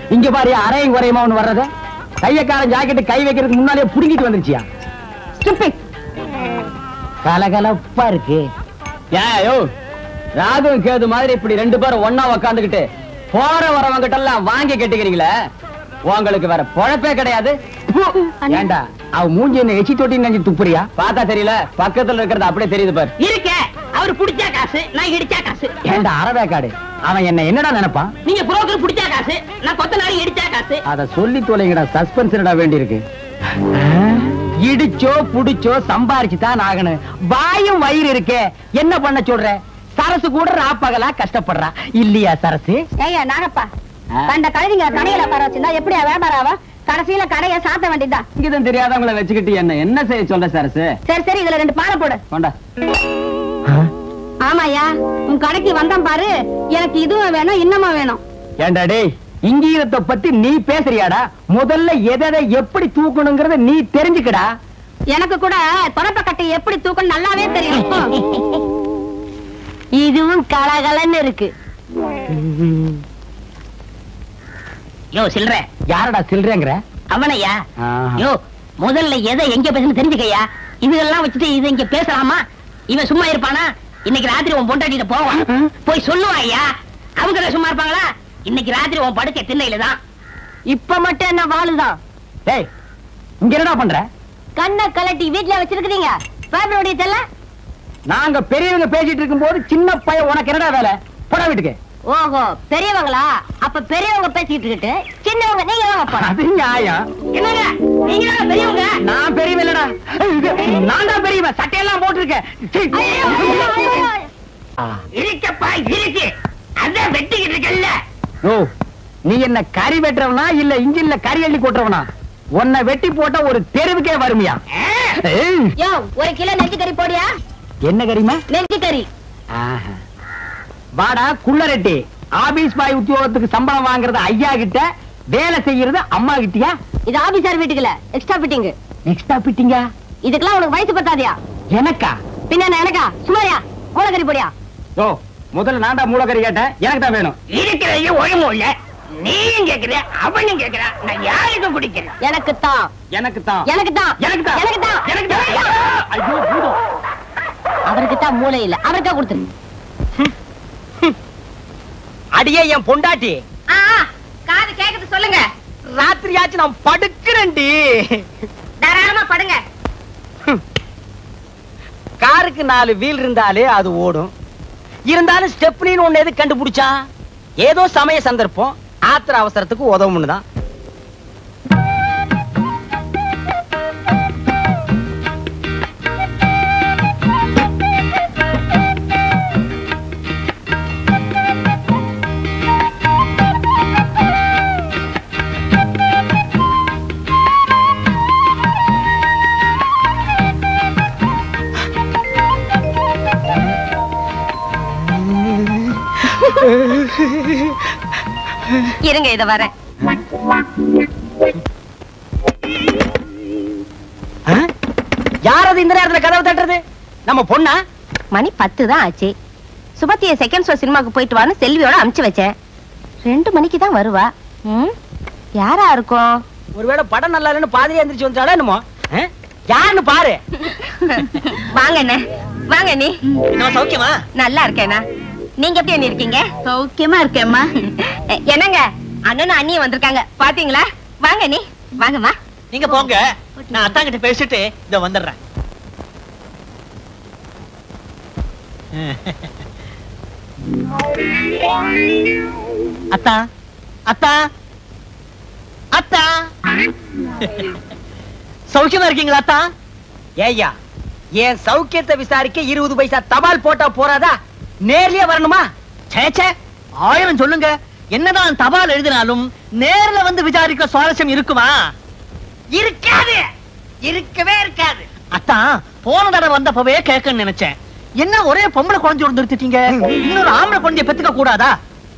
இங்க பாரு அரையும் குறையுமா ஒண்ணு வர்றது கையக்காரன் ஜாக்கெட் கை வைக்கிறதுக்கு முன்னாலே புடுங்கிட்டு வந்துருச்சியா கலகலப்பா இருக்கு ஏயோ ராகு கேது மாதிரி இப்படி ரெண்டு பேரும் ஒன்னா உக்காந்துக்கிட்டு போற வரவங்க கிட்ட எல்லாம் வாங்கி கட்டிக்கிறீங்களே உங்களுக்கு வேற பொழப்பே கிடையாது ப்பு. ஏண்டா அவ மூஞ்சி என்ன எச்சி தொட்டி நெஞ்சு துப்புறியா பார்த்தா தெரியல பக்கத்துல இருக்கிறது அப்படியே தெரியுது பாரு இருக்க அவர் புடிச்சா காசு நான் இடிச்சா காசு ஏண்டா அரவேக்காடு அவன் என்ன என்னடா நினைப்பான் நீங்க புரோக்கர் புடிச்சா காசு நான் கொத்த நாள் இடிச்சா காசு அத சொல்லி தொலைங்கடா சஸ்பென்ஸ்டா வேண்டி இருக்கு இடிச்சோ புடிச்சோ சம்பாரிச்சு தான் ஆகணும் வாயும் வயிறு இருக்கே என்ன பண்ண சொல்ற சரசு கூட ராப்பகலா கஷ்டப்படுறா இல்லையா சரசு ஏய்யா நாகப்பா ஆ. கண்ட கழுதிங்க கடையில உட்கார வச்சிருந்தா எப்படியா வியாபாரம் ஆவா கடைசியில கடையை சாத்த வேண்டியதுதான் இங்கதான் தெரியாதவங்கள வச்சுக்கிட்டு என்ன என்ன செய்ய சொல்ற சரசு சரி சரி இதுல ரெண்டு பாலை போடு கொண்டா ஆமாயா உன் கடைக்கு வந்தேன் பாரு எனக்கு இதுவும் வேணும் இன்னமும் வேணும் ஏண்டா டேய் இங்கீதத்தை பத்தி நீ பேசுறியாடா முதல்ல எதை எப்படி தூக்கணுங்கிறத நீ தெரிஞ்சுக்கடா எனக்கு கூட தொடப்ப கட்டை எப்படி தூக்கணும் நல்லாவே தெரியும் இதுவும் கலகலன்னு இருக்கு யோ சில்ற யாரடா சில்றேங்கிற அவனையா ஆஹா. யோ முதல்ல எதை எங்க பேசணும் தெரிஞ்சுக்கய்யா இதெல்லாம் வச்சுட்டு இது இங்க பேசலாமா இவன் சும்மா இருப்பானா இன்னைக்கு ராத்திரி உன் பொண்டாட்டிட்ட போவான் போய் சொல்லுவான் ஐயா அவங்க தான் சும்மா இருப்பாங்களா இன்னைக்கு ராத்திரி உன் படுக்கை திண்ணையில தான் இப்ப மட்டும் என்ன வாளுதான் டேய் இங்க என்னடா பண்ற கண்ணை கலட்டி வீட்டுல வச்சிருக்கீங்க பேப்பருடைய தெல்ல நாங்க பெரியவங்க பேசிட்டு இருக்கும்போது சின்ன பையன் உனக்கு என்னடா வேலை போடா வீட்டுக்கு ஓஹோ பெரியவங்களா அப்ப பெரியவங்க பேசிக்கிட்டு இருக்கிட்டு சின்னவங்க நீங்க வாங்க போலாம் அது நியாயம் என்னங்க நீங்க தான் பெரியவங்க நான் பெரியவன் இல்லடா நான் தான் பெரியவன் சட்டையெல்லாம் போட்டிருக்கேன் சீ. ஐயோ, ஐயோ, ஐயோ. ஆ. இருக்கப்பா இருக்கு அதான் வெட்டிக்கிட்டு இருக்கல்ல ஓ நீ என்ன கறி வெட்டுறவனா இல்ல இன்ஜின்ல கறி அள்ளி கொட்டுறவனா உன்னை வெட்டி போட்டா ஒரு தெருவுக்கே வருமியா ஏய், யோ ஒரு கிலோ நெஞ்சு கறி போடியா என்ன கறிமா நெஞ்சு கறி ஆஹா. வாடா குள்ளரெட்டி ஆபீஸ் பாய் உத்தியோகத்துக்கு சம்பளம் வாங்குறது ஐயா கிட்ட வேலை செய்யறது அம்மா கிட்டயா இது ஆபீசர் வீட்டுக்குல எக்ஸ்ட்ரா ஃபிட்டிங் நெக்ஸ்டா பிட்டிங்க இதுக்கெல்லாம் உனக்கு வயசு பத்தாதியா எனக்கா பின்ன என்ன எனக்கா சுமாரியா மூலக்கறி போடியா ஓ முதல்ல நான்டா மூலக்கறி கேட்டேன் எனக்கு தான் வேணும் இருக்கிறது ஒழுங்கும் இல்ல நீயும் கேக்குற அவனும் கேக்குறா நான் யாருக்கு குடிக்கிறேன் எனக்கு தான் எனக்கு தான் எனக்கு தான் எனக்கு தான் எனக்கு தான் எனக்கு தான் ஐயோ பூதம். அவருக்கு தான் மூளை இல்ல அவருக்கா கொடுத்துரு அடியே என் பொண்டாட்டி காது கேக்குது சொல்லுங்க ராத்திரியாச்சு நான் படுக்கிறேன்டி தாராளமா படுங்க காருக்கு நாலு வீல் இருந்தாலே அது ஓடும் இருந்தாலும் ஸ்டெப்னின்னு ஒண்ணு எது கண்டுபிடிச்சா ஏதோ சமய சந்தர்ப்பம் ஆத்திர அவசரத்துக்கு உதவும்னு தான் இருங்க இத வரேன் யார் அது இந்த நேரத்துல கதவு தட்டுறது நம்ம பொண்ணா மணி பத்து தான் ஆச்சு சுபத்திய செகண்ட் ஷோ சினிமாக்கு போயிட்டு வான்னு செல்வியோட அமுச்சு வச்சேன் ரெண்டு மணிக்கு தான் வருவா ம் யாரா இருக்கும் ஒருவேளை படம் நல்லா இல்லைன்னு பாதிரியா எந்திரிச்சு வந்துட்டாளா என்னமோ ஆ? யாருன்னு பாரு வாங்க அண்ணே வாங்க நீ நம்ம சௌக்கியமா நல்லா இருக்கேனா நீங்க எப்படி அண்ணி இருக்கீங்க சௌக்கியமா இருக்கேம்மா என்னங்க அண்ணனும் அண்ணியும் வந்திருக்காங்க பாத்தீங்களா வாங்க நீ வாங்கம்மா நீங்க போங்க நான் அத்தாங்கிட்ட பேசிட்டு இத வந்துடுறேன் அத்தா அத்தா அத்தா சௌக்கியமா இருக்கீங்களா அத்தா ஏய்யா என் சௌக்கியத்தை விசாரிக்க இருபது பைசா தபால் போட்டா போறாதா நேர்லயே வரணுமா சேச்சே ஆயிரம் சொல்லுங்க என்னதான் தபால் எழுதினாலும் நேர்ல வந்து விசாரிக்க சுவாரஸ்யம் இருக்குமா இருக்காது இருக்கவே இருக்காது அத்தான் போன தடவை வந்தப்பவே கேட்கன்னு நினைச்சேன் என்ன ஒரே பொம்பளை குழந்தையோட நிறுத்திட்டீங்க இன்னொரு ஆம்பளை குழந்தைய பெத்துக்க கூடாதா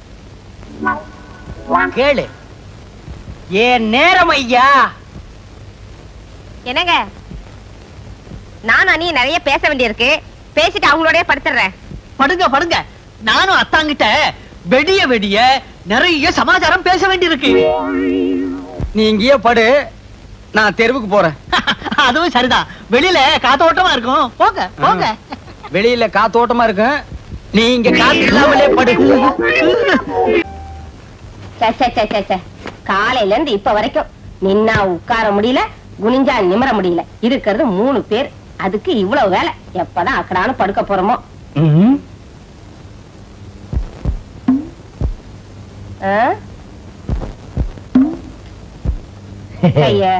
கேளு ஏன் நேரம் ஐயா என்னங்க நான் அண்ணி நிறைய பேச வேண்டியிருக்கு பேசிட்டு அவங்களோடய படுத்துறேன் படுங்க படுங்க நானும் அத்தாங்கிட்ட வெடிய வெடிய நிறைய சமாச்சாரம் பேச வேண்டியிருக்கு நீ இங்கேயே படு நான் தெருவுக்கு போறேன் அதுவும் சரிதான் வெளியில காத்தோட்டமா இருக்கும் போங்க போங்க வெளியில காத்தோட்டமா இருக்கு நீ இங்க காத்து இல்லாமலே படு சே, சே, சே, சே, சே. காலையில இருந்து இப்ப வரைக்கும் நின்னா உட்கார முடியல குனிஞ்சா நிமிர முடியல இருக்கிறது மூணு பேர் அதுக்கு இவ்வளவு வேலை எப்பதான் அக்கடான்னு படுக்க போறோமோ ம்ஹும். ஆ? ஐயா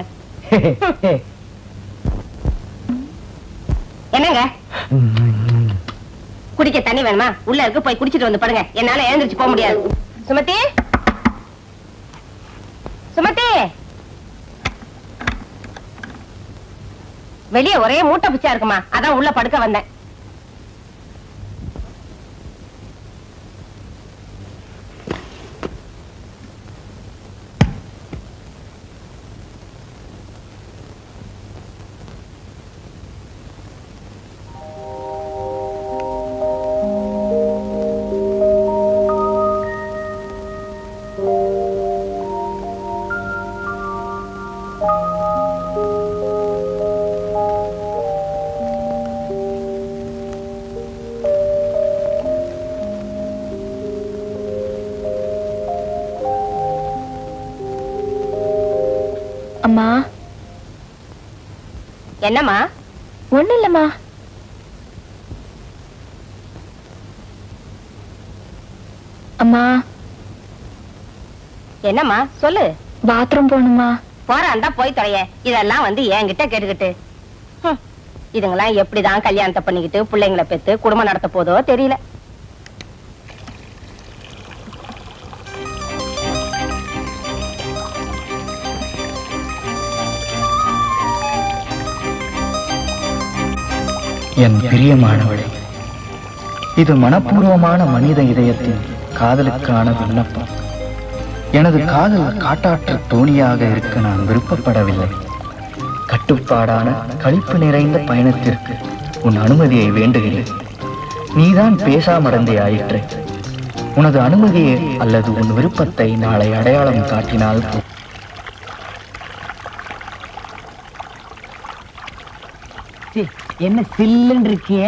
என்னங்க குடிக்க தண்ணி வேணுமா உள்ள இருக்கு போய் குடிச்சிட்டு வந்து படுங்க என்னால எழுந்திருச்சு போக முடியாது சுமதி சுமதி வெளிய ஒரே மூட்டை பிச்சா இருக்குமா அதான் உள்ள படுக்க வந்தேன் அம்மா என்னம்மா ஒண்ணு இல்லம்மா அம்மா என்னம்மா சொல்லு பாத்ரூம் போகணுமா போறான்டா போய் தொலைய இதெல்லாம் வந்து என்கிட்ட கேட்டுக்கிட்டு ஹம், இதுங்கெல்லாம் எப்படிதான் கல்யாணத்தை பண்ணிக்கிட்டு பிள்ளைங்களை பெத்து குடும்பம் நடத்த போதோ தெரியல என் பிரியமானவளே இது மனப்பூர்வமான மனித இதயத்தின் காதலுக்கான விண்ணப்பம் எனது காதல் காட்டாற்று தோணியாக இருக்க நான் விருப்பப்படவில்லை கட்டுப்பாடான களிப்பு நிறைந்த பயணத்திற்கு உன் அனுமதியை வேண்டுகிறேன் நீதான் பேசாமடந்தே ஆயிற்று உனது அனுமதியை அல்லது உன் விருப்பத்தை நாளை அடையாளம் காட்டினால் போ- என்ன சில்லுன்னு இருக்கிய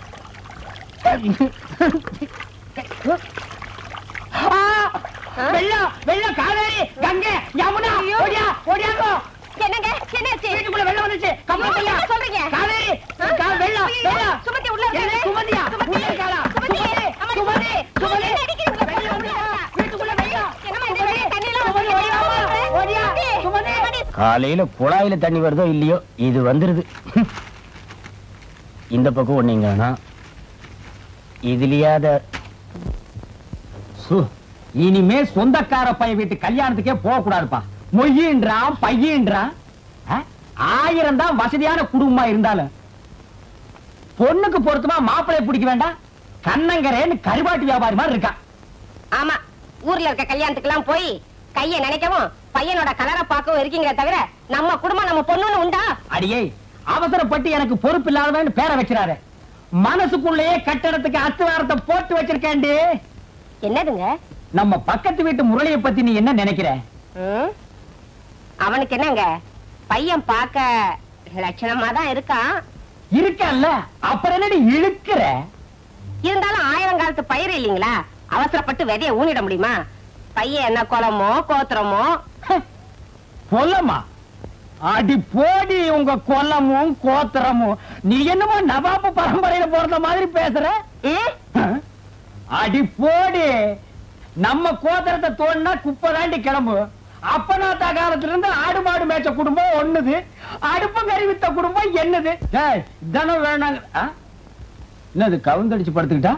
வெள்ளம் வெள்ளம் காவேரி கங்கை யமுனா ஓடியா ஓடியாங்கோ என்னங்க என்னாச்சு வீட்டுக்குள்ள வெள்ளம் வந்துச்சு கம்பளம் என்ன சொல்றீங்க? காவேரி ஆ? கா- வெள்ளம் ஐயோ, வெள்ளம் சுமதி உள்ள இருக்காரு. என்ன, சுமதியா சுமதி, உள்ள இருக்காளா சுமதி, சுமதி அம்மா, சுமதி சுமதி என்ன அடிக்கிறீங்க? வெள்ளம் உள்ள வீட்டுக்குள்ள வெள்ளம் என்னம்மா இந்த சுமதி, தண்ணியெல்லாம் சுமதி ஊத்தி ஓடியா வைக்கிறீங்க? ஓடியா சுமதி, சுமதி காலையில குழாயில தண்ணி வருதோ இல்லையோ இது வந்துருது இந்த பக்கம் ஒண்ணீங்கன்னா இதுலயாத சு, இனிமே சொந்தக்கார பையன் வீட்டு கல்யாணத்துக்கே போக கூடாதுப்பா மொய்யின்றான் பையன்றான் ஆ? ஆயிரம் தான் வசதியான குடும்பமா இருந்தாலும் பொண்ணுக்கு பொருத்தமா மாப்பிளைய பிடிக்க வேண்டாம் கண்ணங்கரேன்னு கருவாட்டு வியாபாரி மாதிரி இருக்கான் ஆமா ஊர்ல இருக்க கல்யாணத்துக்கு எல்லாம் போய் கைய நினைக்கவும் பையனோட கலரை பார்க்கவும் இருக்கீங்களே தவிர நம்ம குடும்பம் நம்ம பொண்ணுன்னு உண்டா அடியே அவசரப்பட்டு எனக்கு பொறுப்பு இல்லாதவன் பேரை வச்சிடாரு மனசுக்குள்ளேயே கட்டடத்துக்கு அத்துவாரத்தை போட்டு வச்சிருக்கேன்டி என்னதுங்க நம்ம பக்கத்து வீட்டு முரளியை பத்தி நீ என்ன நினைக்கிற ம்? அவனுக்கு என்னங்க பையன் பார்க்க லட்சணமா தான் இருக்கான் இருக்கல்ல அப்புறம் என்னடி இழுக்கிற இருந்தாலும் ஆயிரம் காலத்து பயிர் இல்லீங்களா அவசரப்பட்டு விதைய ஊனிட முடியுமா பையன் என்ன குளமோ கோத்திரமோ கொல்லமா அடி போடி உங்க கொல்லமும் கோத்திரமும் நீ என்னமோ நவாபு பரம்பரையில பிறந்த மாதிரி பேசுற ம்? அடி போடி நம்ம கோத்திரத்தை தோண்டினா குப்பை தாண்டி கிளம்பு அப்பனாத்தா காலத்துல இருந்து ஆடு மாடு மேய்ச்ச குடும்பம் ஒண்ணுது அடுப்பம் கறி வித்த குடும்பம் என்னது ஏய், இதானே வேணாங்க ஆ? என்னது கவுந்தடிச்சு படுத்துக்கிட்டா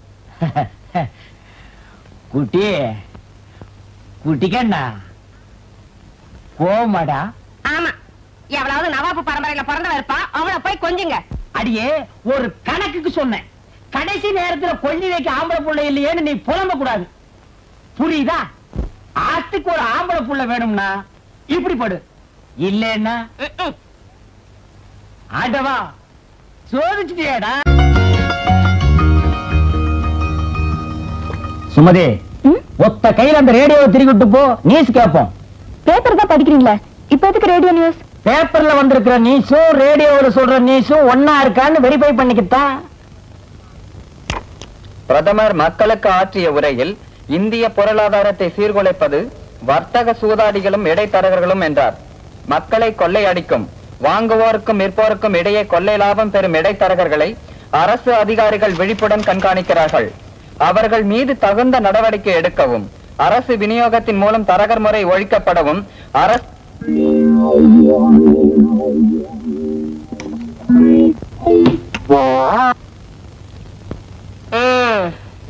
குட்டி குட்டிக்கண்ணா கோமடா ஆமா எவ்வளவு நவாபு பரம்பரையில பிறந்தவ இருப்பா அவளை போய் கொஞ்சுங்க அடியே ஒரு கணக்குக்கு சொன்னேன் கடைசி நேரத்துல கொல்லி வைக்க ஆம்பளை புள்ள இல்லையேன்னு நீ புலம்ப கூடாது புரியுதா ஆத்துக்கு ஒரு ஆம்பளை புள்ள வேணும்னா இப்படி படு இல்லைன்னா ம்ம். ஆண்டவா சோதிச்சுட்டியாடா சுமதி ம்? ஒத்த கையில அந்த ரேடியோவை திருக்கிட்டு போ நியூஸ் கேட்போம் பேப்பர் தான் படிக்கிறீங்களா இப்ப எதுக்கு ரேடியோ நியூஸ் பேப்பர்ல வந்திருக்கிற நியூஸும் ரேடியோவில் சொல்ற நியூஸும் ஒன்னா இருக்கான்னு வெரிஃபை பண்ணிக்கிட்டான் பிரதமர் மக்களுக்கு ஆற்றிய உரையில் இந்திய பொருளாதாரத்தை சீர்குலைப்பது வர்த்தக சூதாடிகளும் இடைத்தரகர்களும் என்றார் மக்களை கொள்ளையடிக்கும் வாங்குவோருக்கும் விற்போருக்கும் இடையே கொள்ளை லாபம் பெறும் இடைத்தரகர்களை அரசு அதிகாரிகள் விழிப்புடன் கண்காணிக்கிறார்கள் அவர்கள் மீது தகுந்த நடவடிக்கை எடுக்கவும் அரசு விநியோகத்தின் மூலம் தரகர் முறை ஒழிக்கப்படவும் அரசு ம்.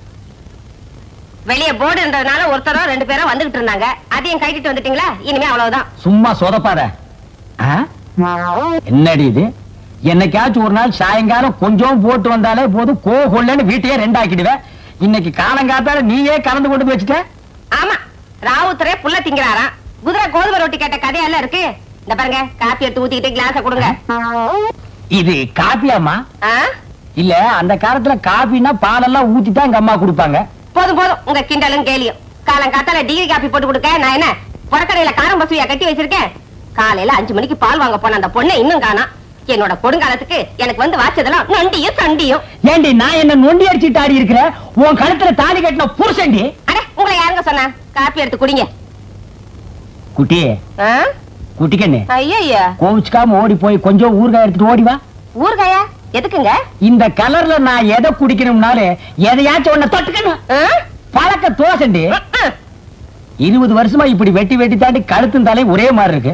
வெளிய போர்டு இருந்ததுனால ஒருத்தரோ ரெண்டு பேரும் வந்துகிட்டு இருந்தாங்க அதையும் கைட்டிட்டு வந்துட்டீங்களா இனிமே அவ்வளவுதான் சும்மா சொதப்பாத ஆ? என்னடி இது என்னைக்காச்சும் ஒரு நாள் சாயங்காலம் கொஞ்சம் போட்டு வந்தாலே போதும் கோ கொள்ளன்னு வீட்டையே ரெண்டாக்கிடுவேன் இன்னைக்கு காலங்காத்தால நீயே கலந்து கொண்டு போய் வச்சுட்ட ஆமா ராவுத்தரே புள்ள திங்கிறாராம் குதிரை கோதுமை ரொட்டி கேட்ட கதையெல்லாம் இருக்கு இந்த பாருங்க காப்பி எடுத்து ஊத்திக்கிட்டு கிளாஸ கொடுங்க இது காப்பியாமா ஆ? இல்ல அந்த காலத்துல காபின்னா பாலெல்லாம் ஊத்தி தான் எங்க அம்மா கொடுப்பாங்க போதும் போதும் உங்க கிண்டலும் கேலியும் காலம் காத்தால டிகிரி காப்பி போட்டு கொடுக்க நான் என்ன புறக்கடையில காரம் பசுவியா கட்டி வச்சிருக்கேன் காலையில அஞ்சு மணிக்கு பால் வாங்க போன அந்த பொண்ணை இன்னும் காணோம் என்னோட கொடுங்காலத்துக்கு எனக்கு வந்து வாச்சதெல்லாம் நொண்டியும் சண்டியும் ஏண்டி நான் என்ன நொண்டி அடிச்சிட்டு ஆடி இருக்கிற உன் கழுத்துல தாலி கட்டின புருஷன்டி அட உங்களை யாருங்க சொன்னா காப்பி எடுத்து குடிங்க குட்டி ஆ? குட்டிக்கண்ணு ஐயையா கோவிச்சுக்காம ஓடி போய் கொஞ்சம் ஊறுகாய் எடுத்துட்டு ஓடி வா ஊறுகாயா எதுக்குங்க இந்த கலர்ல நான் எதை குடிக்கணும்னாலே எதையாச்சும் ஒண்ண தொட்டுக்கணும் ஆ? பழக்க தோசண்டி ம்ம். இருபது வருஷமா இப்படி வெட்டி வெட்டி தாண்டி கழுத்தும் தலையும் ஒரே மாதிரி இருக்கு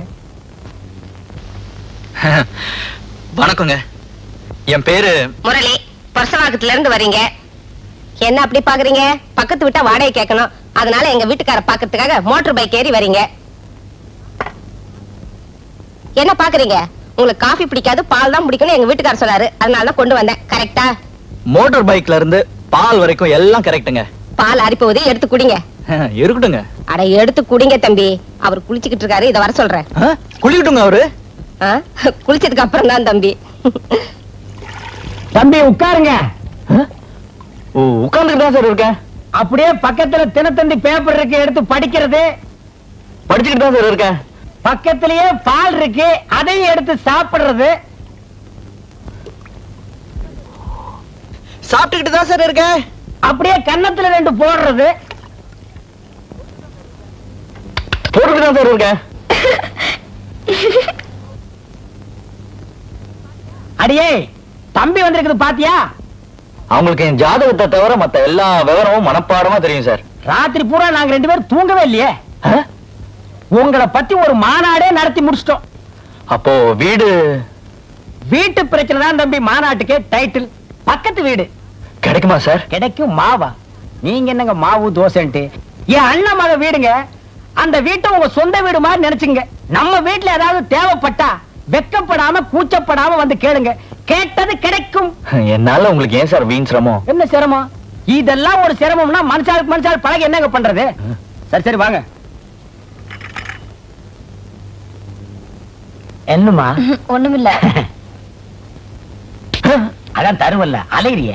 வணக்கங்க என் பேரு முரளி பர்சவாக்கத்துல இருந்து வரீங்க என்ன அப்படி பாக்குறீங்க பக்கத்து விட்டா வாடகை கேட்கணும் அதனால எங்க வீட்டுக்கார பாக்கிறதுக்காக மோட்டார் பைக் ஏறி வரீங்க என்ன பாக்குறீங்க உங்களுக்கு காஃபி பிடிக்காது பால் தான் பிடிக்கணும் எங்க வீட்டுக்கார சொன்னாரு அதனால தான் கொண்டு வந்தேன் கரெக்டா மோட்டார் பைக்ல இருந்து பால் வரைக்கும் எல்லாம் கரெக்ட்டுங்க பால் அரிப்போகுது எடுத்து குடிங்க இருக்கட்டுங்க அட எடுத்து குடிங்க தம்பி அவர் குளிச்சுக்கிட்டு இருக்காரு இத வர சொல்றேன் குளிக்கட்டுங்க அவரு ஆ? குளிச்சதுக்கு அப்புறம் தான் தம்பி தம்பி உட்காருங்க ஓ உட்கார்ந்துட்டு தான் சார் இருக்கேன் அப்படியே பக்கத்துல தினத்தந்தி பேப்பர் இருக்கு எடுத்து படிக்கிறது படிச்சுக்கிட்டு தான் சார் இருக்கேன் பக்கத்திலேயே பால் இருக்கு அதையும் எடுத்து சாப்பிடுறது சாப்பிட்டுக்கிட்டு தான் சார் இருக்கேன் அப்படியே கன்னத்துல ரெண்டு போடுறது போட்டுக்கிட்டு தான் சார் இருக்கேன் அடியே தம்பி வந்திருக்குது பாத்தியா அவங்களுக்கு என் ஜாதகத்தை தவிர மத்த எல்லா விவரமும் மனப்பாடமா தெரியும் சார் ராத்திரி பூரா நாங்க ரெண்டு பேரும் தூங்கவே இல்லையே உங்களை பத்தி ஒரு மாநாடே நடத்தி முடிச்சிட்டோம் அப்போ வீடு வீட்டு பிரச்சனை தான் தம்பி மாநாட்டுக்கு டைட்டில் பக்கத்து வீடு கிடைக்குமா சார் கிடைக்கும் மாவா நீங்க என்னங்க மாவு தோசைன்ட்டு என் அண்ணன் மக வீடுங்க அந்த வீட்டை உங்க சொந்த வீடு மாதிரி நினைச்சுங்க நம்ம வீட்டுல ஏதாவது தேவைப்பட்டா வெக்கப்படாம கூச்சப்படாம வந்து கேளுங்க கேட்டது கிடைக்கும் என்னால உங்களுக்கு ஏன் சார் வீண் சிரமம் என்ன சிரமம் இதெல்லாம் ஒரு சிரமம்னா மனுஷாளுக்கு மனுஷாள் பழக என்னங்க பண்றது சரி சரி வாங்க என்னமா ஒண்ணுமில்ல அதான் தருவல்ல அலையிறிய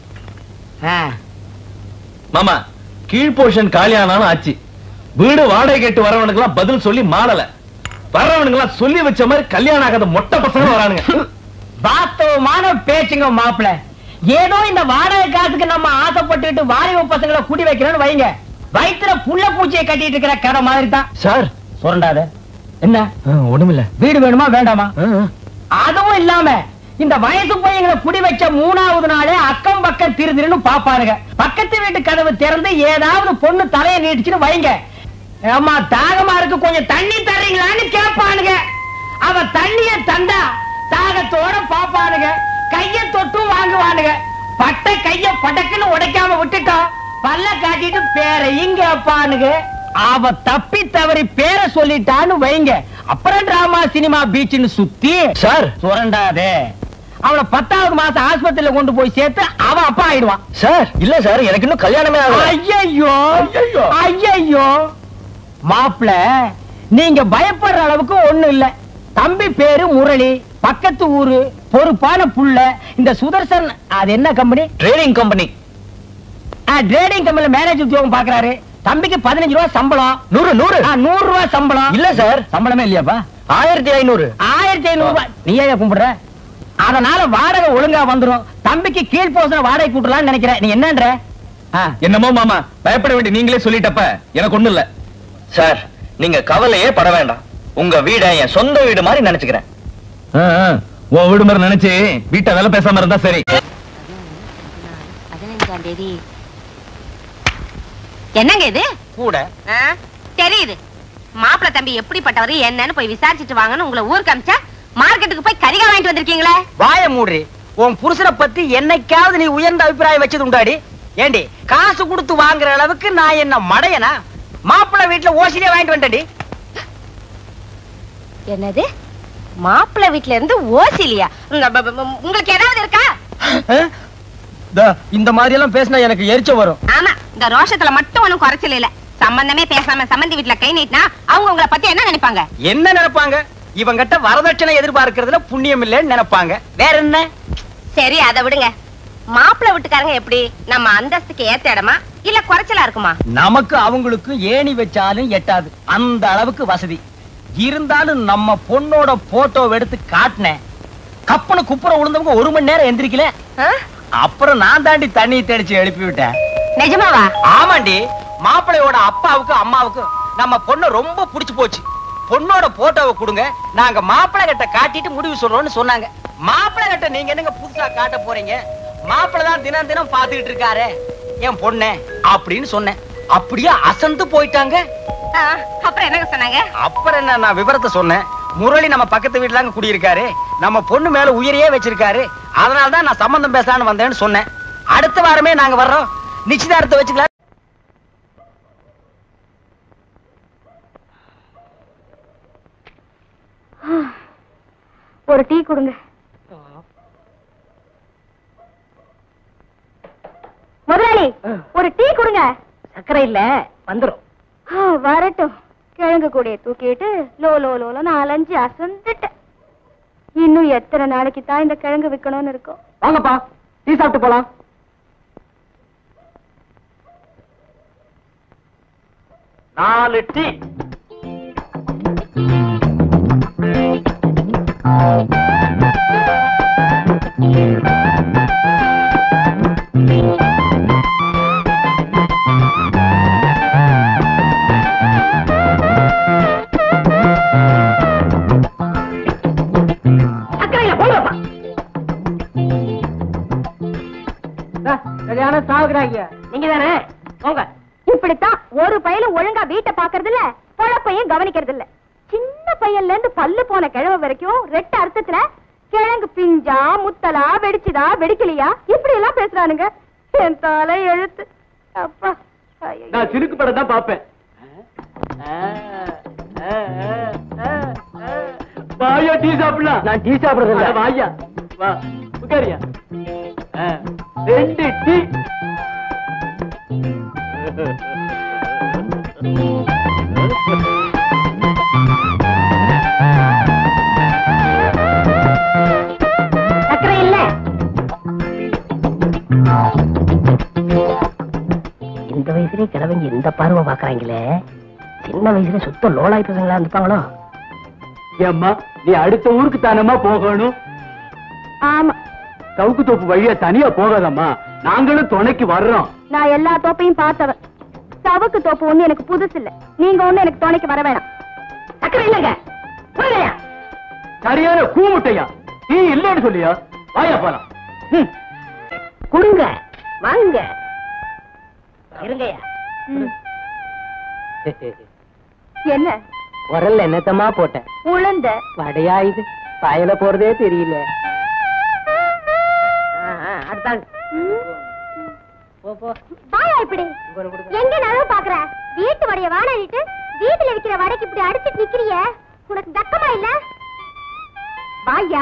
மாமா கீழ் போர்ஷன் காலியானாலும் ஆச்சு வீடு வாடகை கேட்டு வரவனுக்கெல்லாம் பதில் சொல்லி மாறல வர்றவனுக்கெல்லாம் சொல்லி வச்ச மாதிரி கல்யாணம் ஆகாத மொட்டை பசங்க வரானுங்க வாஸ்தவமான பேச்சுங்க மாப்பிள ஏதோ இந்த வாடகை காசுக்கு நம்ம ஆசைப்பட்டுட்டு வாலிப பசங்களை கூட்டி வைக்கிறோம்னு வைங்க வயிற்றுல புள்ள பூச்சியை கட்டிட்டு இருக்கிற கதை மாதிரி தான் சார் சுரண்டாத என்ன ஒண்ணுமில்ல வீடு வேணுமா வேண்டாமா அதுவும் இல்லாம இந்த வயசு பையங்களை குடி வச்ச மூணாவது நாளே அக்கம் பக்கம் திரு திருன்னு பாப்பானுங்க பக்கத்து வீட்டு கதவு திறந்து ஏதாவது பொண்ணு தலையை நீட்டுச்சுன்னு வைங்க அம்மா தாகமா இருக்கு கொஞ்சம் தண்ணி தரீங்களான்னு கேட்பானுங்க அவ தண்ணிய தந்தா தாகத்தோட பாப்பானுங்க கைய தொட்டும் வாங்குவானுங்க பட்ட கைய படக்குன்னு உடைக்காம விட்டுட்டோம் பல்ல காட்டிட்டு பேரையும் கேட்பானுங்க அவ தப்பி தவறி பேரை சொல்லிட்டான்னு வைங்க அப்புறம் டிராமா சினிமா பீச்னு சுத்தி சார் சுரண்டாதே அவளை பத்தாவது மாசம் ஆஸ்பத்திரியில கொண்டு போய் சேர்த்து அவன் அப்பா ஆயிடுவான் சார் இல்ல சார் எனக்கு இன்னும் கல்யாணமே ஆகல ஐயையோ ஐயையோ மாப்பிள நீங்க பயப்படுற அளவுக்கு ஒண்ணு இல்ல தம்பி பேரு முரளி பக்கத்து ஊரு பொறுப்பான புள்ள இந்த சுதர்சன் அது என்ன கம்பெனி ட்ரேடிங் கம்பெனி ட்ரேடிங் கம்பெனில மேனேஜ் உத்தியோகம் பாக்குறாரு தம்பிக்கு பதினஞ்சு ரூபாய் சம்பளம் நூறு நூறு ஆ, நூறு ரூபாய் சம்பளம் இல்ல சார் சம்பளமே இல்லையாப்பா ஆயிரத்தி ஐநூறு ஆயிரத்தி ஐநூறு ரூபாய் நீ ஏன் கும்பிடுற அதனால வாடகை ஒழுங்கா வந்துரும் தம்பிக்கு கீழ் போசன வாடகை கூட்டலாம்னு நினைக்கிறேன் நீ என்னன்ற ஆ, என்னமோ மாமா பயப்பட வேண்டிய நீங்களே சொல்லிட்டப்ப எனக்கு ஒண்ணு இல்ல சார் நீங்க கவலையே பட வேண்டாம் உங்க வீட என் சொந்த வீடு மாதிரி நினைச்சுக்கிறேன் ஆ, ஆ, உன் வீடு மாதிரி நினைச்சு வீட்டை வேலை பேசாம இருந்தா சரி பதினஞ்சாம் தேதி என்னங்க இது கூட ஆ? தெரியுது மாப்பிள தம்பி எப்படிப்பட்டவர் என்னன்னு போய் விசாரிச்சுட்டு வாங்கன்னு உங்களை ஊருக்கு அமிச்சா மார்க்கெட்டுக்கு போய் கரிகா வாங்கிட்டு வந்திருக்கீங்களே வாய மூடுறி உன் புருஷனை பத்தி என்னைக்காவது நீ உயர்ந்த அபிப்பிராயம் வச்சது உண்டாடி ஏண்டி காசு கொடுத்து வாங்குற அளவுக்கு நான் என்ன மடையனா மாப்பிள்ளை வீட்டுல ஓசிலே வாங்கிட்டு வந்துட்டடி என்னது மாப்பிள வீட்ல இருந்து ஓசிலியா உங்க- ப- ப- உங்களுக்கு ஏதாவது இருக்கா இந்த மாதிரி எல்லாம் பேசினா எனக்கு எரிச்ச வரும் ஆமா இந்த ரோஷத்துல மட்டும் ஒண்ணும் குறைச்சல் இல்ல சம்பந்தமே பேசாம சம்பந்தி வீட்ல கை நீட்டினா அவங்க உங்களை பத்தி என்ன நினைப்பாங்க என்ன நினைப்பாங்க இவங்கிட்ட வரதட்சணை எதிர்பார்க்கறதுல புண்ணியம் இல்லைன்னு நினைப்பாங்க வேற என்ன சரி அதை விடுங்க மாப்பிள வீட்டுக்காரங்க எப்படி நம்ம அந்தஸ்துக்கு ஏத்த இடமா இல்ல குறைச்சலா இருக்குமா நமக்கு அவங்களுக்கு ஏணி வச்சாலும் எட்டாது அந்த அளவுக்கு வசதி இருந்தாலும் நம்ம பொண்ணோட போட்டோ எடுத்து காட்டினேன் கப்பனு குப்புற விழுந்தவங்க ஒரு மணி நேரம் எந்திரிக்கல ஆ? அப்புறம் நான் தாண்டி தண்ணி தெளிச்சு எழுப்பி விட்டேன் நிஜமாவா ஆமாண்டி மாப்பிள்ளையோட அப்பாவுக்கு அம்மாவுக்கு நம்ம பொண்ணு ரொம்ப புடிச்சு போச்சு பொண்ணோட போட்டோவை கொடுங்க நாங்க மாப்பிள்ளை கிட்ட காட்டிட்டு முடிவு சொல்றோம்னு சொன்னாங்க மாப்பிள்ளை கிட்ட நீங்க என்னங்க புதுசா காட்ட போறீங்க மாப்பிள்ளை தான் தினம் தினம் பாத்துக்கிட்டு இருக்காரு என் பொண்ணு அப்படின்னு சொன்னேன் அப்படியே அசந்து போயிட்டாங்க ஆ, அப்புறம் என்னங்க சொன்னாங்க அப்புறம் என்ன நான் விவரத்தை சொன்னேன் முரளி நம்ம பக்கத்து வீட்டுல அங்க குடியிருக்காரு நம்ம பொண்ணு மேல உயிரையே வச்சிருக்காரு அதனால தான் நான் சம்பந்தம் பேசலான்னு வந்தேன்னு சொன்னேன் அடுத்த வாரமே நாங்க வர்றோம் நிச்சயதார்த்தத்தை வச்சுக்கலாம் ஒரு டீ கொடுங்க முதலாளி ஒரு டீ கொடுங்க சக்கரை இல்ல வந்துரும் ஆ, வரட்டும் கிழங்கு கூடைய தூக்கிட்டு லோ லோ லோல நாலஞ்சு அசந்துட்டேன் இன்னும் எத்தனை நாளைக்கு தான் இந்த கிழங்கு விக்கணும்னு இருக்கும் வாங்கப்பா டீ சாப்பிட்டு போலாம் நாலு டீ சக்கரையில போடுறப்பா சரியான சாகுறாங்க நீங்க தானே போங்க இப்படித்தான் ஒரு பையலும் ஒழுங்கா வீட்டை பாக்குறது இல்ல பொழப்பையும் கவனிக்கிறது இல்ல சின்ன பையன்ல இருந்து பல்லு போன கிழமை வரைக்கும் ரெட்ட அர்த்தத்துல கிழங்கு பிஞ்சா முத்தலா வெடிச்சுதா வெடிக்கலையா இப்படி எல்லாம் பேசுறானுங்க என் தலை எழுத்து அப்பா ஐயையோ. நான் சிறுக்கு படம் தான் பாப்பேன் வாயா டீ சாப்பிடலாம் நான் டீ சாப்பிடுறது இல்ல வாயா வா உட்காரியா ஆ, ரெண்டு டீ சக்கரை இல்ல இந்த வயசுலயே கிழவங்க இந்த பார்வை பாக்குறாங்களே சின்ன வயசுல சுத்த லோலாய் பசங்களா இருந்துப்பாங்களோ ஏம்மா நீ அடுத்த ஊருக்கு தானம்மா போகணும் ஆமா சவுக்கு தோப்பு வழியா தனியா போகாதம்மா நாங்களும் துணைக்கு வர்றோம் நான் எல்லா தோப்பையும் பார்த்தவன் சவுக்கு தோப்பு ஒண்ணு எனக்கு புதுசு இல்ல நீங்க ஒண்ணு எனக்கு துணைக்கு வர வேணாம் சக்கரை இல்லங்க புரியலையா சரியான கூமுட்டையா நீ இல்லன்னு சொல்லியா வாயா போலாம் ம். கொடுங்க வாங்க இருங்கய்யா ம். என்ன உரல்ல என்னத்தமா போட்டேன் உளுந்த வடையா இது பாயல போறதே தெரியல அடுத்தாங்க வாயா இப்படி எங்க நழுவு பாக்குற வீட்டு வடைய வாடாடிட்டு வீட்டுல விக்கிற வடைக்கு இப்படி அடிச்சிட்டு நிக்கிறிய உனக்கு தக்கமா இல்ல வாயா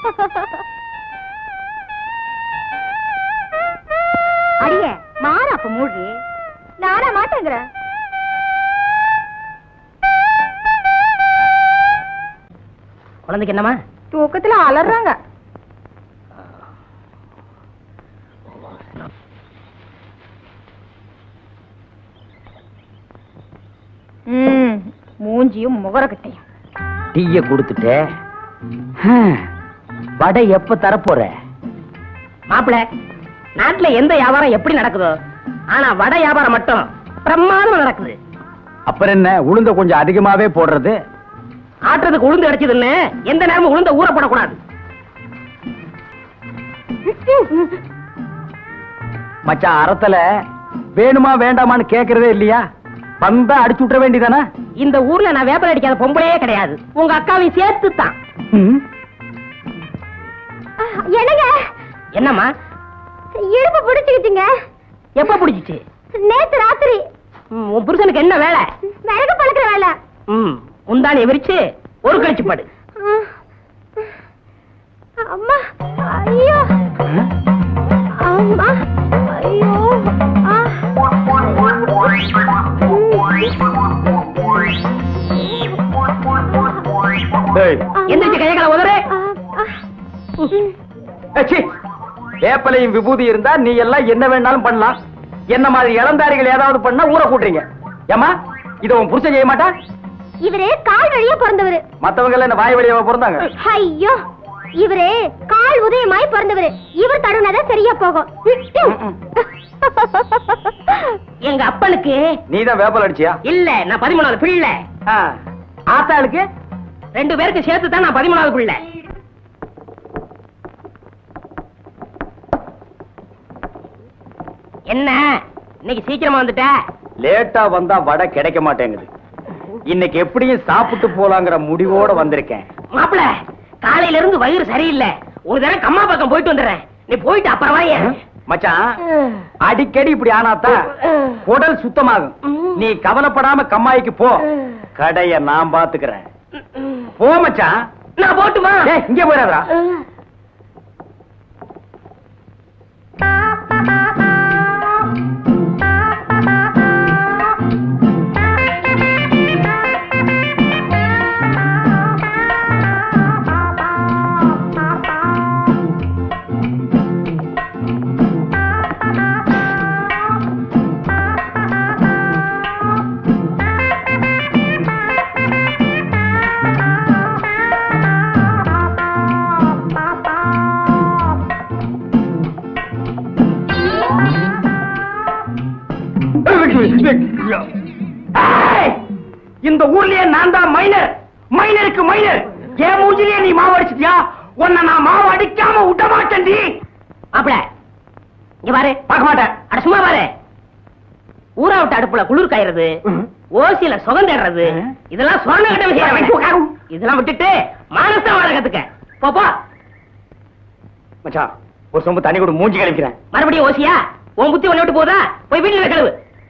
அடிய மாற அப்ப மூடி நானா மாட்டேங்கிறேன் குழந்தைக்கு என்னமா தூக்கத்துல அலறாங்க மூஞ்சியும் முகரக்கட்டையும் டீய கொடுத்துட்டே ஹம், வடை எப்ப தரப்போற மாப்பிள நாட்டுல எந்த வியாபாரம் எப்படி நடக்குதோ ஆனா வடை வியாபாரம் மட்டும் பிரமாதமா நடக்குது அப்புறம் என்ன உளுந்த கொஞ்சம் அதிகமாவே போடுறது ஆட்டுறதுக்கு உளுந்து அடிச்சதுன்னு எந்த நேரமும் உளுந்த ஊற போடக்கூடாது மச்சான் அறத்துல வேணுமா வேண்டாமான்னு கேக்குறதே இல்லையா வந்தா அடிச்சு விட்டுற வேண்டியதானே இந்த ஊர்ல நான் வேப்பல் அடிக்காத பொம்பளையே கிடையாது உங்க அக்காவையும் சேர்த்து தான் என்னங்க என்னம்மா இடுப்பு பிடிச்சுக்கிட்டீங்க எப்ப பிடிச்சிச்சு நேத்து ராத்திரி ம், உன் புருஷனுக்கு என்ன வேலை விறகு பழக்கிற வேலை ம் முந்தானி விரிச்சு ஒரு கழிச்சு படு அம்மா ஐயோ அம்மா ஐயோ ஆ. எந்திரிச்சு கையகளை உதறு ஆ, ஆ. வேப்பலையும் விபூதி இருந்தா நீ எல்லாம் என்ன வேணாலும் பண்ணலாம் என்ன மாதிரி இளந்தாரிகள் ஏதாவது பண்ணா ஊற கூட்டுறீங்க ஏமா இத உன் புருஷன் செய்ய மாட்டா இவரு கால் வழியா பிறந்தவரு மத்தவங்க எல்லாம் என்ன வாய் வழியாவா பிறந்தாங்க ஐயோ இவரு கால் உதயமாய் பிறந்தவரு இவர் தடுனாதான் சரியா போகும் எங்க அப்பனுக்கு நீதான் வேப்பல் அடிச்சியா இல்ல நான் பதிமூணாவது பிள்ளை ஆ. ஆத்தாளுக்கு ரெண்டு பேருக்கு சேர்த்து தான் நான் பதிமூணாவது பிள்ளை என்ன இன்னைக்கு சீக்கிரமா வந்துட்ட லேட்டா வந்தா வடை கிடைக்க மாட்டேங்குது இன்னைக்கு எப்படியும் சாப்பிட்டு போலாங்கிற முடிவோட வந்திருக்கேன் மாப்பிள காலையில இருந்து வயிறு சரியில்லை ஒரு தடவை கம்மா பக்கம் போயிட்டு வந்துடுறேன் நீ போயிட்டு அப்புறம் வாயே மச்சான் அடிக்கடி இப்படி ஆனாதான் குடல் சுத்தமாகும் நீ கவலைப்படாம கம்மாய்க்கு போ கடைய நான் பாத்துக்கிறேன் போ மச்சான் நான் போட்டுமா ஏய், இங்க போயிடாதா ஏய், இந்த ஊர்லயே நான் தான் மைனர் மைனருக்கு மைனர் என் மூஞ்சிலேயே நீ மாவு அடிச்சிட்டியா உன்னை நான் மாவு அடிக்காம விட மாட்டேன்டி மாப்பிள இங்க பாரு பார்க்க மாட்டேன் அட சும்மா பாரு ஊரா விட்டு அடுப்புல குளிர் காயறது ஓசியில சுகம் தேடுறது இதெல்லாம் சொன்ன கிட்ட விஷயம் இதெல்லாம் விட்டுட்டு மானசம் வாழ கத்துக்க போ, போ மச்சான் ஒரு சொம்பு தண்ணி கூட மூஞ்சி கழிக்கிறேன் மறுபடியும் ஓசியா உன் புத்தி ஒண்ணு விட்டு போதா போய் வீட்டுல கழுவு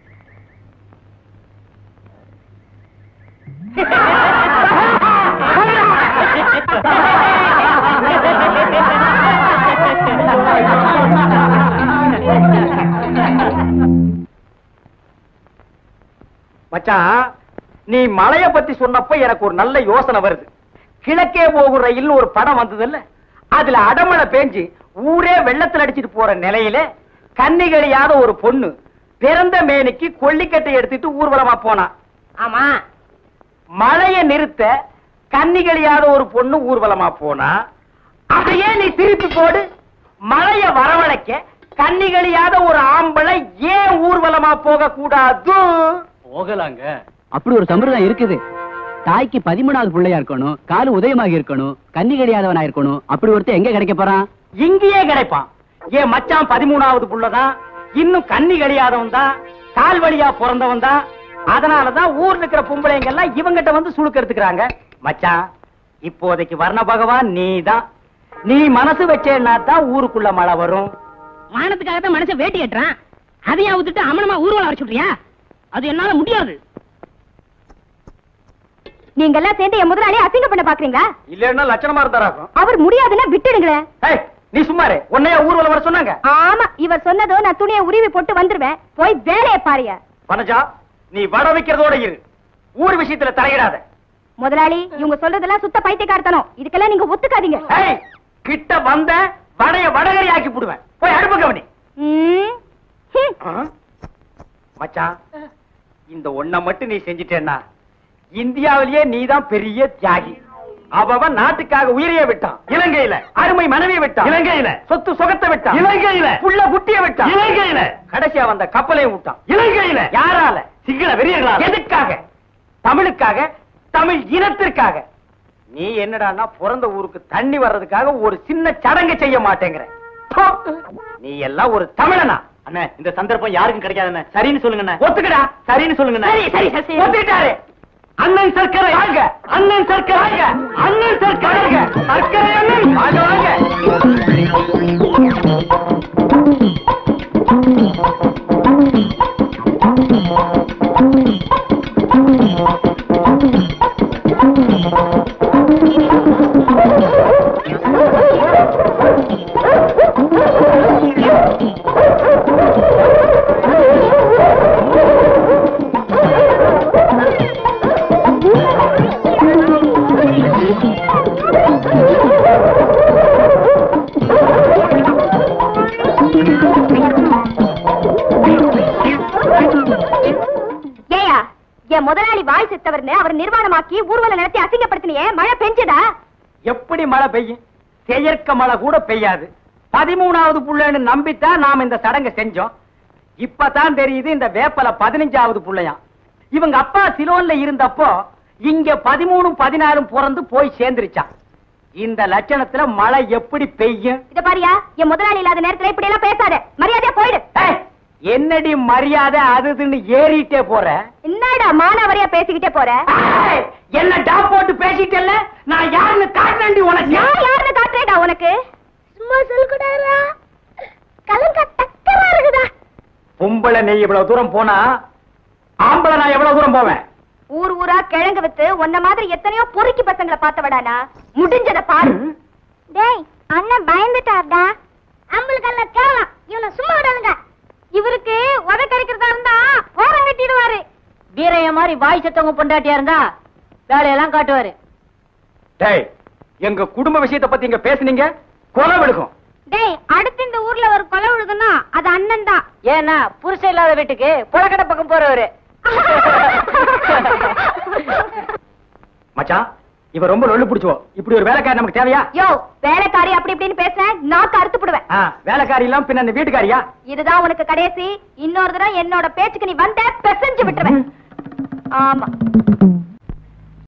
மச்சான் நீ மலைய பத்தி சொன்னப்ப எனக்கு ஒரு நல்ல யோசனை வருது கிழக்கே போகும் ரயில்னு ஒரு படம் வந்ததுல்ல அதுல அடமழை பேஞ்சு ஊரே வெள்ளத்துல அடிச்சிட்டு போற நிலையில கன்னிகளியாத ஒரு பொண்ணு பிறந்த மேனிக்கு கொல்லிக்கட்டை எடுத்துட்டு ஊர்வலமா போனா ஆமா மழைய நிறுத்த கன்னிகளியாத ஒரு பொண்ணு ஊர்வலமா போனா அதையே நீ திருப்பி போடு மழைய வரவழைக்க கன்னிகளியாத ஒரு ஆம்பளை ஏன் ஊர்வலமா போக கூடாது போகலாங்க அப்படி ஒரு சம்பிரதாயம் இருக்குது தாய்க்கு பதிமூணாவது பிள்ளையா இருக்கணும் காலு உதயமாக இருக்கணும் கன்னி கிடையாதவனா இருக்கணும் அப்படி ஒருத்தன் எங்க கிடைக்க போறான் இங்கேயே கிடைப்பான் என் மச்சான் பதிமூணாவது புள்ளதான் இன்னும் கன்னி கழியாதவன் தான் கால் வழியா பிறந்தவன் தான் அதனாலதான் ஊர்ல இருக்கிற பொம்பளைங்க எல்லாம் இவங்கிட்ட வந்து சுழுக்க எடுத்துக்கிறாங்க மச்சான் இப்போதைக்கு வர்ண பகவான் நீதான் நீ மனசு வச்சேன்னா தான் ஊருக்குள்ள மழை வரும் மானத்துக்காக தான் மனுஷன் வேட்டி கட்டுறான் அதையா விட்டுட்டு அமனமா ஊர்வலம் வர சொல்றியா அது என்னால முடியாது நீங்க எல்லாம் சேர்ந்து என் முதலாளி அசிங்க பண்ண பாக்குறீங்களா இல்லன்னா லட்சணமா இருந்தாராக்கும் அவர் முடியாதுன்னா விட்டுடுங்களேன் ஏய், நீ சும்மாரு உன்னைய ஊர்வலம் வர சொன்னாங்க ஆமா இவர் சொன்னதோ நான் துணியை உருவி போட்டு வந்துருவேன் போய் வேலையை பாருங்க பனஜா நீ வட வைக்கிறதோட இரு ஊர் விஷயத்துல தலையிடாத முதலாளி இவங்க சொல்றதெல்லாம் சுத்த பைத்தியக்காரத்தனம் இதுக்கெல்லாம் நீங்க ஒத்துக்காதீங்க ஏய், கிட்ட வந்த வடைய வடகரி ஆக்கி போடுவேன் போய் அடுப்பு கவனி ம். ஹம். ஆ? மச்சான் இந்த ஒண்ண மட்டும் நீ செஞ்சிட்டேன்னா இந்தியாவிலேயே நீதான் பெரிய தியாகி அவன் நாட்டுக்காக உயிரையே விட்டான் இலங்கையில அருமை மனைவியை விட்டான் இலங்கையில சொத்து சுகத்தை விட்டான் இலங்கையில புள்ள குட்டிய விட்டான் இலங்கையில கடைசியா வந்த கப்பலையும் விட்டான் இலங்கையில யாரால சிங்கள வெறியர்களால எதுக்காக தமிழுக்காக தமிழ் இனத்திற்காக நீ என்னடான்னா பிறந்த ஊருக்கு தண்ணி வர்றதுக்காக ஒரு சின்ன சடங்கு செய்ய மாட்டேங்கிற போ. நீ எல்லாம் ஒரு தமிழனா அண்ணே இந்த சந்தர்ப்பம் யாருக்கும் கிடைக்காது சரின்னு சொல்லுங்க ஒத்துக்கடா சரின்னு சொல்லுங்க சரி, சரி, சரி, சரி. ஒத்துக்கிட்டாரு அண்ணன் சர்க்கரை வாங்க அண்ணன் சர்க்கரை வாங்க அண்ணன் சர்க்கரை வாங்க சர்க்கரை அண்ணன் வாங்க வாங்க ஏயா என் முதலாளி வாய் செத்தவர்னு அவர் நிர்வாணமாக்கி ஊர்வலம் நடத்தி அசிங்கப்படுத்தினியே மழை பெஞ்சதா எப்படி மழை பெய்யும் செயற்க மழை கூட பெய்யாது பதிமூணாவது புள்ளைன்னு நம்பித்தான் நாம இந்த சடங்கை செஞ்சோம் இப்பதான் தெரியுது இந்த வேப்பல பதினஞ்சாவது புள்ளையாம் இவங்க அப்பா சிலோன்ல இருந்தப்போ இங்க பதிமூணும் பதினாறும் பிறந்து போய் சேர்ந்துருச்சான் இந்த லட்சணத்துல மழை எப்படி பெய்யும் இத பாரியா என் முதலாளி இல்லாத நேரத்துல இப்படி எல்லாம் பேசாத மரியாதையா போயிடு ஏய், என்னடி மரியாதை அதுன்னு ஏறிட்டே போற என்னடா மானாவரியா பேசிக்கிட்டே போற ஏய், என்ன டாப் போட்டு பேசிட்டல்ல நான் யாருன்னு காட்டுறேன்டி உனக்கு நான் யாருன்னு காட்டுறேடா உனக்கு சும்மா சொல்லுடாரா கலங்க டக்கரா இருக்குதா பொம்பளை நீ இவ்வளவு தூரம் போனா ஆம்பளை நான் எவ்வளவு தூரம் போவேன் ஊர் ஊரா கிழங்கு வித்து உன்ன மாதிரி எத்தனையோ பொறுக்கி பசங்களை பார்த்தவடானா முடிஞ்சத பாரு டேய் அண்ணன் பயந்துட்டார்டா அம்பளுக்கெல்லாம் கேவலம் இவனை சும்மா விடாதுங்க இவருக்கு உதை கிடைக்கிறதா இருந்தா ஓரம் கட்டிடுவாரு வீரைய மாதிரி வாய் செத்தவங்க பொண்டாட்டியா இருந்தா வேலையெல்லாம் காட்டுவாரு டேய் எங்க குடும்ப விஷயத்தை பத்தி இங்க பேசுனீங்க கொலை விடுக்கும் டேய் அடுத்து இந்த ஊர்ல ஒரு கொலை விழுதுன்னா அது அண்ணன் தான் ஏன்னா புருஷன் இல்லாத வீட்டுக்கு புலக்கடை பக்கம் போறவரு மச்சான் இவ ரொம்ப லொல்லு பிடிச்சோ இப்படி ஒரு வேலைக்காரி நமக்கு தேவையா யோ வேலைக்காரி அப்படி இப்படின்னு பேச நாக்கு அறுத்து போடுவேன் ஆ, வேலைக்காரி எல்லாம் பின்ன இந்த வீட்டுக்காரியா இதுதான் உனக்கு கடைசி இன்னொரு தடவை என்னோட பேச்சுக்கு நீ வந்த பெசஞ்சு விட்டுருவேன் ஆமா